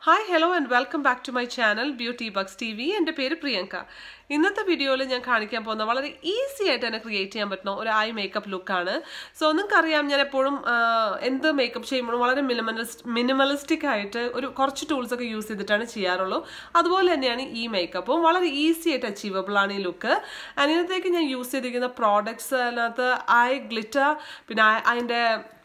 hi hello and welcome back to my channel beauty bucks T V എൻ്റെ പേര് പ്രിയങ്ക ഇന്നത്തെ വീഡിയോയിൽ ഞാൻ കാണിക്കാൻ പോകുന്ന വളരെ ഈസി ആയിട്ട് തന്നെ ക്രിയേറ്റ് ചെയ്യാൻ പറ്റുന്ന ഒരു ഐ മേക്കപ്പ് ലുക്കാണ് സോ നിങ്ങൾക്കറിയാം ഞാൻ എപ്പോഴും ആ, എന്ത് മേക്കപ്പ് ചെയ്യുമ്പോഴും വളരെ മിനിമലിസ്റ്റ് മിനിമലിസ്റ്റിക് ആയിട്ട് ഒരു കുറച്ച് ടൂൾസ് ഒക്കെ യൂസ് ചെയ്തിട്ടാണ് ചെയ്യാറുള്ളൂ അതുപോലെ തന്നെയാണ് ഈ മേക്കപ്പും വളരെ ഈസി ആയിട്ട് അച്ചീവബിൾ ആണ് ഈ ലുക്ക് അതിനകത്തേക്ക് ഞാൻ യൂസ് ചെയ്തിരിക്കുന്ന പ്രോഡക്ട്സ് അതിനകത്ത് ഐ ഗ്ലിറ്റർ പിന്നെ ആ- അതിൻ്റെ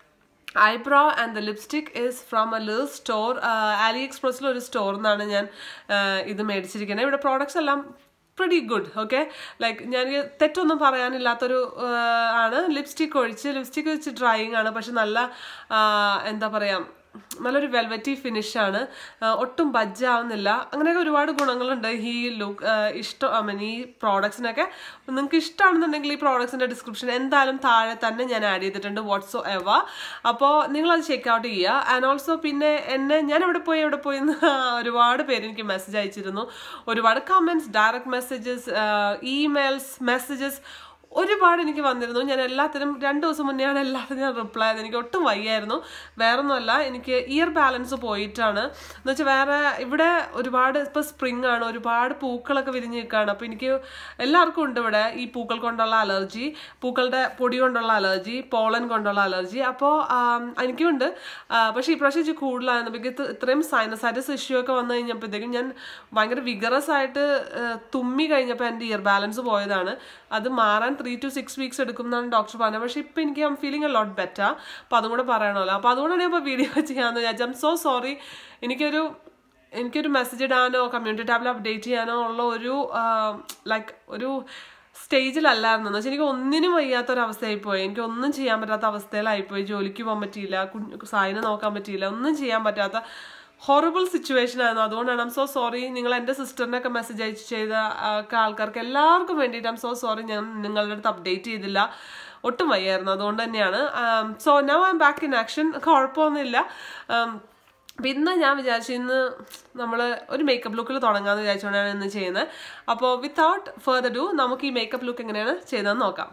eyebrow and the lipstick is from a lil store ആലി എക്സ്പ്രസ്സിൽ ഒരു സ്റ്റോറിൽ നിന്നാണ് ഞാൻ uh, ഇത് മേടിച്ചിരിക്കുന്നത് ഇവിടെ പ്രോഡക്ട്സ് എല്ലാം പ്രിറ്റി ഗുഡ് ഓക്കെ ലൈക്ക് ഞാൻ തെറ്റൊന്നും പറയാനില്ലാത്തൊരു uh, ആണ് ലിപ്സ്റ്റിക് ഒഴിച്ച് ലിപ്സ്റ്റിക് വെച്ച് ഡ്രൈയിങ് ആണ് പക്ഷെ നല്ല uh, എന്താ പറയുക നല്ലൊരു വെൽവെറ്റി ഫിനിഷാണ് ഒട്ടും ബജ്ജാവുന്നില്ല അങ്ങനെയൊക്കെ ഒരുപാട് ഗുണങ്ങളുണ്ട് ഈ ലുക്ക് ഇഷ്ടം ഐ മീൻ ഈ പ്രോഡക്ട്സിനൊക്കെ നിങ്ങൾക്ക് ഇഷ്ടമാണെന്നുണ്ടെങ്കിൽ ഈ പ്രോഡക്ട്സിൻ്റെ ഡിസ്ക്രിപ്ഷൻ എന്തായാലും താഴെ തന്നെ ഞാൻ ആഡ് ചെയ്തിട്ടുണ്ട് വാട്സോ എവ അപ്പോൾ നിങ്ങളത് ചെക്ക് ഔട്ട് ചെയ്യുക ആൻഡ് ഓൾസോ പിന്നെ എന്നെ ഞാൻ എവിടെ പോയി എവിടെ പോയി എന്ന് ഒരുപാട് പേര് എനിക്ക് മെസ്സേജ് അയച്ചിരുന്നു ഒരുപാട് comments direct messages emails messages ഒരുപാട് എനിക്ക് വന്നിരുന്നു ഞാൻ എല്ലാത്തിനും രണ്ട് ദിവസം മുന്നെയാണ് എല്ലാത്തിനും ഞാൻ റിപ്ലൈ ചെയ്തത് എനിക്ക് ഒട്ടും വയ്യായിരുന്നു വേറൊന്നുമല്ല എനിക്ക് ഇയർ ബാലൻസ് പോയിട്ടാണ് എന്ന് വെച്ചാൽ വേറെ ഇവിടെ ഒരുപാട് ഇപ്പോൾ സ്പ്രിംഗ് ആണ് ഒരുപാട് പൂക്കളൊക്കെ വിരിഞ്ഞ് നിൽക്കുകയാണ് അപ്പോൾ എനിക്ക് എല്ലാവർക്കും ഉണ്ട് ഇവിടെ ഈ പൂക്കൾ കൊണ്ടുള്ള അലർജി പൂക്കളുടെ പൊടി കൊണ്ടുള്ള അലർജി പോളൻ കൊണ്ടുള്ള അലർജി അപ്പോൾ എനിക്കും ഉണ്ട് ആ, പക്ഷേ ഈ പ്രാവശ്യം ഇച്ചിരി കൂടുതലായിരുന്നു ബിക്കോസ് ഇത്രയും സൈനസൈറ്റിസ് ഇഷ്യൂ ഒക്കെ വന്നു കഴിഞ്ഞപ്പോഴത്തേക്കും ഞാൻ ഭയങ്കര വിഗറസ് ആയിട്ട് ആ, തുമ്മി കഴിഞ്ഞപ്പോൾ എൻ്റെ ഇയർ ബാലൻസ് പോയതാണ് അത് മാറാൻ ത്രീ ടു സിക്സ് വീക്സ് എടുക്കും എന്നാണ് ഡോക്ടർ പറഞ്ഞത് പക്ഷേ ഇപ്പം എനിക്ക് I'm feeling a lot better അപ്പോൾ അതും കൂടെ പറയണമല്ലോ അപ്പോൾ അതുകൊണ്ടാണ് ഞാൻ ഇപ്പോൾ വീഡിയോ ചെയ്യാമെന്ന് വിചാരിച്ചു ഐം സോ സോറി എനിക്കൊരു എനിക്കൊരു മെസ്സേജ് ഇടാനോ കമ്മ്യൂണിറ്റി ടാബിൽ അപ്ഡേറ്റ് ചെയ്യാനോ ഉള്ള ഒരു ലൈക്ക് ഒരു സ്റ്റേജിലല്ലായിരുന്നു എന്ന് വെച്ചാൽ എനിക്ക് ഒന്നിനും വയ്യാത്തൊരവസ്ഥയായി പോയി എനിക്ക് ഒന്നും ചെയ്യാൻ പറ്റാത്ത അവസ്ഥയിലായിപ്പോയി ജോലിക്ക് പോകാൻ പറ്റിയില്ല കുഞ്ഞ് സായിനെ നോക്കാൻ പറ്റിയില്ല ഒന്നും ചെയ്യാൻ പറ്റാത്ത ഹൊറബിൾ സിറ്റുവേഷൻ ആയിരുന്നു അതുകൊണ്ടാണ് ഐം സോ സോറി നിങ്ങൾ എൻ്റെ സിസ്റ്ററിനൊക്കെ മെസ്സേജ് അയച്ച് ചെയ്ത ആ, ഒക്കെ ആൾക്കാർക്ക് എല്ലാവർക്കും വേണ്ടിയിട്ട് ഐം സോ സോറി ഞാൻ നിങ്ങളുടെ അടുത്ത് അപ്ഡേറ്റ് ചെയ്തില്ല ഒട്ടും വയ്യായിരുന്നു അതുകൊണ്ട് തന്നെയാണ് so now I am back in action കുഴപ്പമൊന്നുമില്ല Um, അപ്പം ഇന്ന് ഞാൻ വിചാരിച്ചു ഇന്ന് നമ്മൾ ഒരു മേക്കപ്പ് ലുക്കിൽ തുടങ്ങാമെന്ന് വിചാരിച്ചുകൊണ്ടാണ് ഇന്ന് ചെയ്യുന്നത് അപ്പോൾ വിത്തൗട്ട് ഫെർദർ ഡു നമുക്ക് ഈ മേക്കപ്പ് ലുക്ക് എങ്ങനെയാണ് ചെയ്തതെന്ന് നോക്കാം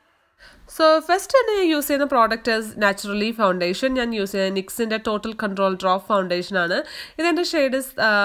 സോ ഫസ്റ്റ് തന്നെ ഞാൻ യൂസ് ചെയ്യുന്ന പ്രോഡക്റ്റ് നാച്ചുറലി ഫൗണ്ടേഷൻ ഞാൻ യൂസ് ചെയ്യുന്നത് നിക്സിൻ്റെ ടോട്ടൽ കൺട്രോൾ ഡ്രോപ്പ് ഫൗണ്ടേഷൻ ആണ് ഇതെൻ്റെ ഷെയ്ഡ്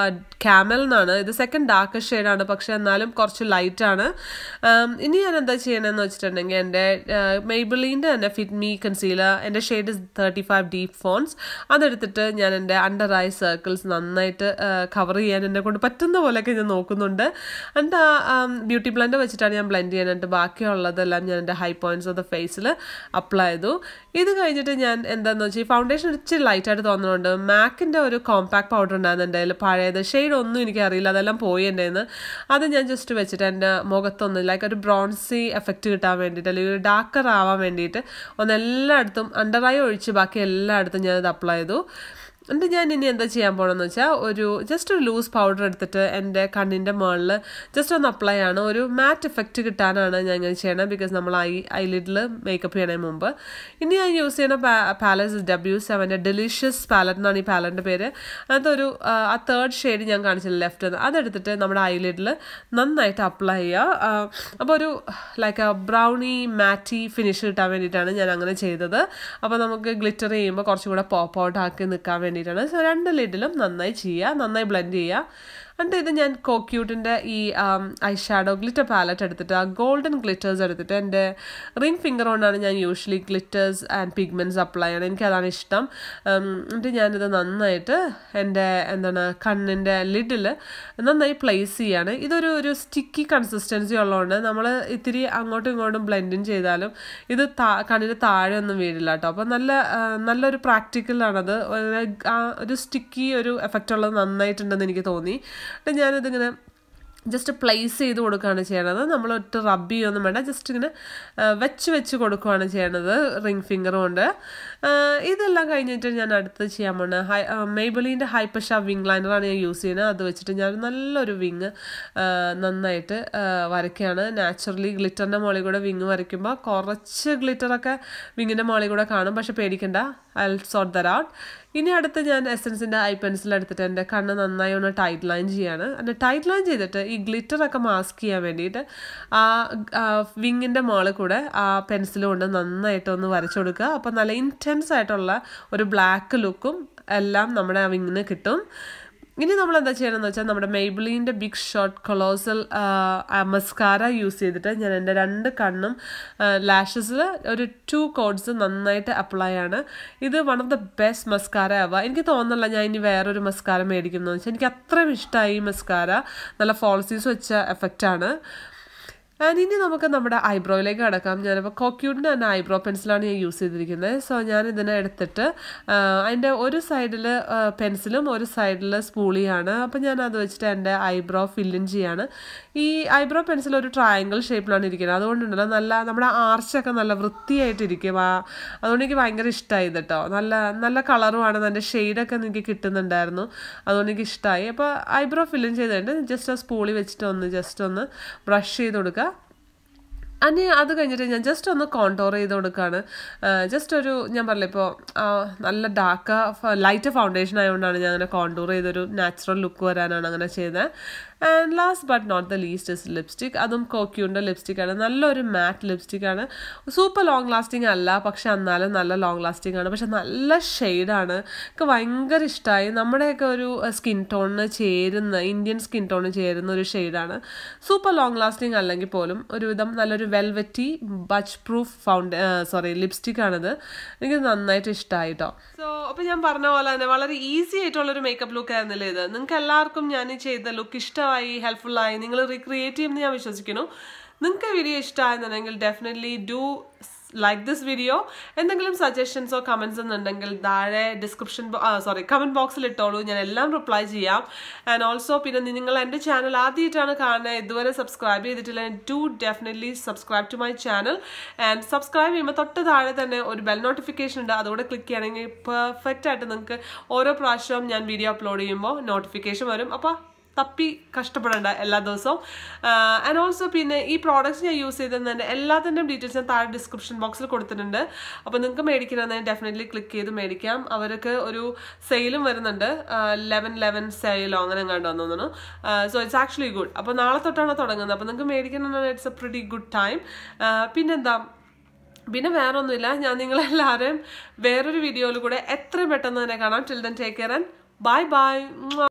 ക്യാമൽ എന്നാണ് ഇത് സെക്കൻഡ് ഡാർക്ക് ഷെയ്ഡാണ് പക്ഷേ എന്നാലും കുറച്ച് ലൈറ്റ് ആണ് Um, ഇനി ഞാൻ എന്താ ചെയ്യണമെന്ന് വെച്ചിട്ടുണ്ടെങ്കിൽ എൻ്റെ മെയ്ബിളീൻ്റെ തന്നെ ഫിറ്റ് മീ കൺസീലർ എൻ്റെ ഷെയ്ഡ് തേർട്ടി ഫൈവ് ഡീപ്പ് ഫോൺസ് അതെടുത്തിട്ട് ഞാൻ എൻ്റെ അണ്ടർ ഐ സർക്കിൾസ് നന്നായിട്ട് കവർ ചെയ്യാൻ എന്നെ കൊണ്ട് പറ്റുന്ന പോലെയൊക്കെ ഞാൻ നോക്കുന്നുണ്ട് എന്നിട്ട് ആ ബ്യൂട്ടി ബ്ലെൻഡ് വെച്ചിട്ടാണ് ഞാൻ ബ്ലെൻഡ് ചെയ്യാനായിട്ട് ബാക്കിയുള്ളതെല്ലാം ഞാൻ എൻ്റെ ഹൈ പോയിന്റ്സ് ഓഫ് ദ ഫേസിൽ അപ്ലൈ ചെയ്തു ഇത് കഴിഞ്ഞിട്ട് ഞാൻ എന്താണെന്ന് വെച്ചാൽ ഈ ഫൗണ്ടേഷൻ ഇച്ചിരി ലൈറ്റായിട്ട് തോന്നുന്നുണ്ട് മാക്കിൻ്റെ ഒരു കോമ്പാക്ട് പൗഡർ ഉണ്ടായിരുന്നു എൻ്റെ കയ്യിൽ പഴയത് ഷെയ്ഡ് ഒന്നും എനിക്ക് അറിയില്ല അതെല്ലാം പോയി എൻ്റെ കയ്യിൽ നിന്ന് അത് ഞാൻ ജസ്റ്റ് വെച്ചിട്ട് എൻ്റെ മുഖത്തൊന്ന് ലൈക്ക് ഒരു ബ്രോൺസി എഫക്റ്റ് കിട്ടാൻ വേണ്ടിയിട്ട് അല്ലെങ്കിൽ ഒരു ഡാർക്കർ ആവാൻ വേണ്ടിയിട്ട് ഒന്ന് എല്ലായിടത്തും അണ്ടർ ഐ ഒഴിച്ച് ബാക്കി എല്ലായിടത്തും ഞാനത് അപ്ലൈ ചെയ്തു എന്നിട്ട് ഞാൻ ഇനി എന്താ ചെയ്യാൻ പോകണമെന്ന് വെച്ചാൽ ഒരു ജസ്റ്റ് ഒരു ലൂസ് പൗഡർ എടുത്തിട്ട് എൻ്റെ കണ്ണിൻ്റെ മുകളിൽ ജസ്റ്റ് ഒന്ന് അപ്ലൈ ആണ് ഒരു മാറ്റ് എഫക്റ്റ് കിട്ടാനാണ് ഞാൻ ഇങ്ങനെ ചെയ്യണത് ബിക്കോസ് നമ്മൾ ഐ ഐലിഡിൽ മേക്കപ്പ് ചെയ്യണതിന് മുമ്പ് ഇനി ഞാൻ യൂസ് ചെയ്യുന്ന പാലസ് ഡബ്ല്യു സെവൻ്റെ ഡെലിഷ്യസ് പാലറ്റ് എന്നാണ് ഈ പാലറ്റിൻ്റെ പേര് അതൊരു ആ തേർഡ് ഷെയ്ഡ് ഞാൻ കാണിച്ചില്ല ലെഫ്റ്റ് അതെടുത്തിട്ട് നമ്മുടെ ഐലിഡിൽ നന്നായിട്ട് അപ്ലൈ ചെയ്യുക അപ്പോൾ ഒരു ലൈക്ക് ബ്രൗണി മാറ്റി ഫിനിഷ് കിട്ടാൻ വേണ്ടിയിട്ടാണ് ഞാൻ അങ്ങനെ ചെയ്തത് അപ്പോൾ നമുക്ക് ഗ്ലിറ്റർ ചെയ്യുമ്പോൾ കുറച്ചും കൂടെ പോപ്പ് ഔട്ട് ആക്കി നിൽക്കാൻ വേണ്ടിയിട്ടാണ് സോ രണ്ട് ലിഡിലും നന്നായി ചെയ്യുക നന്നായി ബ്ലെൻഡ് ചെയ്യുക എന്നിട്ട് ഇത് ഞാൻ കോക്യൂട്ടിൻ്റെ ഈ ഐ ഷാഡോ ഗ്ലിറ്റർ പാലറ്റ് എടുത്തിട്ട് ആ ഗോൾഡൻ ഗ്ലിറ്റേഴ്സ് എടുത്തിട്ട് എൻ്റെ റിംഗ് ഫിംഗർ കൊണ്ടാണ് ഞാൻ usually glitters and pigments apply ചെയ്യണം എനിക്കതാണ് ഇഷ്ടം ഉം, എന്നിട്ട് ഞാനിത് നന്നായിട്ട് എൻ്റെ എന്താണ് കണ്ണിൻ്റെ ലിഡിൽ നന്നായി പ്ലേസ് ചെയ്യാണ് ഇതൊരു ഒരു സ്റ്റിക്കി കൺസിസ്റ്റൻസി ഉള്ളതുകൊണ്ട് നമ്മൾ ഇത്തിരി അങ്ങോട്ടും ഇങ്ങോട്ടും ബ്ലെൻഡിങ് ചെയ്താലും ഇത് താ കണ്ണിന് താഴെ ഒന്നും വീഴില്ല കേട്ടോ അപ്പോൾ നല്ല ആ, നല്ലൊരു പ്രാക്ടിക്കലാണത് ആ ഒരു സ്റ്റിക്കി ഒരു എഫക്റ്റ് ഉള്ളത് നന്നായിട്ടുണ്ടെന്ന് എനിക്ക് തോന്നി എന്നിട്ട് ഞാനിതിങ്ങനെ ജസ്റ്റ് പ്ലേസ് ചെയ്ത് കൊടുക്കുകയാണ് ചെയ്യണത് നമ്മൾ ഒട്ട് റബ്ബ് ചെയ്യൊന്നും വേണ്ട ജസ്റ്റ് ഇങ്ങനെ ആ, വെച്ച് വെച്ച് കൊടുക്കുകയാണ് ചെയ്യണത് റിംഗ് ഫിംഗർ കൊണ്ട് ആ, ഇതെല്ലാം കഴിഞ്ഞിട്ട് ഞാൻ അടുത്ത് ചെയ്യാൻ പോകുന്നത് ഹൈ മെയ്ബിളിൻ്റെ ഹൈപ്പർ ഷാ വിങ് ലൈനറാണ് ഞാൻ യൂസ് ചെയ്യുന്നത് അത് വെച്ചിട്ട് ഞാൻ നല്ലൊരു വിങ് നന്നായിട്ട് ആ, വരയ്ക്കുകയാണ് നാച്ചുറലി ഗ്ലിറ്ററിൻ്റെ മുകളിൽ കൂടെ വിങ് വരയ്ക്കുമ്പോൾ കുറച്ച് ഗ്ലിറ്ററൊക്കെ വിങ്ങിൻ്റെ മുകളിൽ കൂടെ കാണും പക്ഷെ പേടിക്കണ്ട ഐ സോട്ട് ദർ ഔട്ട് ഇനി അടുത്ത് ഞാൻ എസൻസിൻ്റെ ഐ പെൻസിൽ എടുത്തിട്ട് എൻ്റെ കണ്ണ് നന്നായി ഒന്ന് ടൈറ്റ് ലൈൻ ചെയ്യാണ് എന്നിട്ട് ടൈറ്റ് ലൈൻ ചെയ്തിട്ട് ഈ ഗ്ലിറ്ററൊക്കെ മാസ്ക് ചെയ്യാൻ വേണ്ടിയിട്ട് ആ വിങ്ങിൻ്റെ മുകളിൽ കൂടെ ആ പെൻസിൽ കൊണ്ട് നന്നായിട്ട് ഒന്ന് വരച്ചു കൊടുക്കുക അപ്പോൾ നല്ല ഇൻറ്റൻസ് ആയിട്ടുള്ള ഒരു ബ്ലാക്ക് ലുക്കും എല്ലാം നമ്മുടെ ആ വിങ്ങിന് കിട്ടും ഇനി നമ്മൾ എന്താ ചെയ്യണമെന്ന് വെച്ചാൽ നമ്മുടെ മെയ്ബിളിൻ്റെ big shot colossal mascara use ചെയ്തിട്ട് ഞാൻ എൻ്റെ രണ്ട് കണ്ണും ലാഷസിൽ ഒരു ടു കോഡ്സ് നന്നായിട്ട് അപ്ലൈ ആണ് ഇത് one of the best mascara ആവുക എനിക്ക് തോന്നുന്നില്ല ഞാൻ ഇനി വേറൊരു മസ്കാര മേടിക്കുന്നതെന്ന് വെച്ചാൽ എനിക്ക് അത്രയും ഇഷ്ടമായി ഈ മസ്കാര നല്ല ഫോൾസീസ് വെച്ച എഫക്റ്റാണ് ആൻഡ് ഇനി നമുക്ക് നമ്മുടെ ഐബ്രോയിലേക്ക് കടക്കാം ഞാനിപ്പോൾ കോക്യൂട്ടിൻ്റെ തന്നെ ഐബ്രോ പെൻസിലാണ് ഞാൻ യൂസ് ചെയ്തിരിക്കുന്നത് സോ ഞാൻ ഇതിനെ എടുത്തിട്ട് അതിൻ്റെ ഒരു സൈഡിൽ പെൻസിലും ഒരു സൈഡിൽ സ്പൂളിയാണ് അപ്പോൾ ഞാൻ അത് വെച്ചിട്ട് എൻ്റെ ഐബ്രോ ഫില്ലിൻ ചെയ്യാണ് ഈ ഐബ്രോ പെൻസിൽ ഒരു ട്രയാങ്കിൾ ഷേപ്പിലാണ് ഇരിക്കുന്നത് അതുകൊണ്ടുണ്ടല്ലോ നല്ല നമ്മുടെ ആർച്ചൊക്കെ നല്ല വൃത്തിയായിട്ടിരിക്കും ആ അതുകൊണ്ട് എനിക്ക് ഭയങ്കര ഇഷ്ടമായി ഇത് കേട്ടോ നല്ല നല്ല കളറുമാണ് നല്ല ഷെയ്ഡൊക്കെ എനിക്ക് കിട്ടുന്നുണ്ടായിരുന്നു അതുകൊണ്ട് എനിക്ക് ഇഷ്ടമായി അപ്പോൾ ഐബ്രോ ഫില്ലിൻ ചെയ്തിട്ട് ജസ്റ്റ് ആ സ്പൂളി വെച്ചിട്ട് ഒന്ന് ജസ്റ്റ് ഒന്ന് ബ്രഷ് ചെയ്ത് കൊടുക്കുക അനി അത് കഴിഞ്ഞിട്ട് ഞാൻ ജസ്റ്റ് ഒന്ന് കോണ്ടോർ ചെയ്ത് കൊടുക്കുകയാണ് ജസ്റ്റ് ഒരു ഞാൻ പറഞ്ഞില്ല ഇപ്പോൾ നല്ല ഡാർക്ക് ലൈറ്റ് ഫൗണ്ടേഷൻ ആയതുകൊണ്ടാണ് ഞാൻ അങ്ങനെ കോണ്ടൂർ ചെയ്തൊരു നാച്ചുറൽ ലുക്ക് വരാനാണ് അങ്ങനെ ചെയ്തത് and last but not the least is lipstick അതും കോക്യൂൻ്റെ ലിപ്സ്റ്റിക്കാണ് നല്ലൊരു മാറ്റ് ലിപ്സ്റ്റിക്കാണ് സൂപ്പർ ലോങ് ലാസ്റ്റിംഗ് അല്ല പക്ഷെ എന്നാലും നല്ല ലോങ് ലാസ്റ്റിംഗ് ആണ് പക്ഷെ നല്ല ഷെയ്ഡാണ് എനിക്ക് ഭയങ്കര ഇഷ്ടമായി നമ്മുടെയൊക്കെ ഒരു സ്കിൻ ടോണിന് ചേരുന്ന ഇന്ത്യൻ സ്കിൻ ടോണിന് ചേരുന്ന ഒരു ഷെയ്ഡാണ് സൂപ്പർ ലോങ് ലാസ്റ്റിംഗ് അല്ലെങ്കിൽ പോലും ഒരുവിധം നല്ലൊരു velvety budge proof found sorry lipstick ആണിത് എനിക്ക് നന്നായിട്ട് ഇഷ്ടമായി കേട്ടോ സോ അപ്പോൾ ഞാൻ പറഞ്ഞ പോലെ തന്നെ വളരെ ഈസി ആയിട്ടുള്ളൊരു മേക്കപ്പ് ലുക്ക് ആയിരുന്നില്ലേ ഇത് നിങ്ങൾക്ക് എല്ലാവർക്കും ഞാൻ ഈ ചെയ്ത ലുക്ക് ഇഷ്ടമായി ഹെൽപ്ഫുള്ളായി നിങ്ങൾ റീക്രിയേറ്റ് ചെയ്യുമെന്ന് ഞാൻ വിശ്വസിക്കുന്നു നിങ്ങൾക്ക് വീഡിയോ ഇഷ്ടമായെന്നുണ്ടെങ്കിൽ definitely do like this video എന്തെങ്കിലും സജഷൻസോ കമൻസ് എന്നുണ്ടെങ്കിൽ താഴെ ഡിസ്ക്രിപ്ഷൻ സോറി കമൻറ്റ് ബോക്സിൽ ഇട്ടോളൂ ഞാൻ എല്ലാം റിപ്ലൈ ചെയ്യാം ആൻഡ് ഓൾസോ പിന്നെ നിങ്ങൾ എൻ്റെ ചാനൽ ആദ്യമായിട്ടാണ് കാണുന്നത് ഇതുവരെ സബ്സ്ക്രൈബ് ചെയ്തിട്ടില്ല do definitely subscribe to my channel and subscribe ചെയ്യുമ്പോൾ തൊട്ട് താഴെ തന്നെ ഒരു ബെൽ നോട്ടിഫിക്കേഷൻ ഉണ്ട് അതോടെ ക്ലിക്ക് ചെയ്യുകയാണെങ്കിൽ പെർഫെക്റ്റ് ആയിട്ട് നിങ്ങൾക്ക് ഓരോ പ്രാവശ്യവും ഞാൻ വീഡിയോ അപ്ലോഡ് ചെയ്യുമ്പോൾ നോട്ടിഫിക്കേഷൻ വരും അപ്പോൾ തപ്പി കഷ്ടപ്പെടേണ്ട എല്ലാ ദിവസവും ആൻഡ് ഓൾസോ പിന്നെ ഈ പ്രോഡക്റ്റ്സ് ഞാൻ യൂസ് ചെയ്തതിൻ്റെ എല്ലാത്തിൻ്റെയും ഡീറ്റെയിൽസ് ഞാൻ താഴെ ഡിസ്ക്രിപ്ഷൻ ബോക്സിൽ കൊടുത്തിട്ടുണ്ട് അപ്പോൾ നിങ്ങൾക്ക് മേടിക്കണമെന്ന് ഡെഫിനറ്റ്ലി ക്ലിക്ക് ചെയ്ത് മേടിക്കാം അവർക്ക് ഒരു സെയിലും വരുന്നുണ്ട് ലെവൻ ലെവൻ സെയിലോ അങ്ങനെ എങ്ങാണ്ട് തോന്നുന്നു സോ ഇറ്റ്സ് ആക്ച്വലി ഗുഡ് അപ്പോൾ നാളെ തൊട്ടാണ് തുടങ്ങുന്നത് അപ്പോൾ നിങ്ങൾക്ക് മേടിക്കണമെന്ന് it's a pretty good time പിന്നെന്താ പിന്നെ വേറെ ഒന്നുമില്ല ഞാൻ നിങ്ങളെല്ലാവരും വേറൊരു വീഡിയോയിൽ കൂടെ എത്രയും പെട്ടെന്ന് തന്നെ കാണാം till then take care and bye by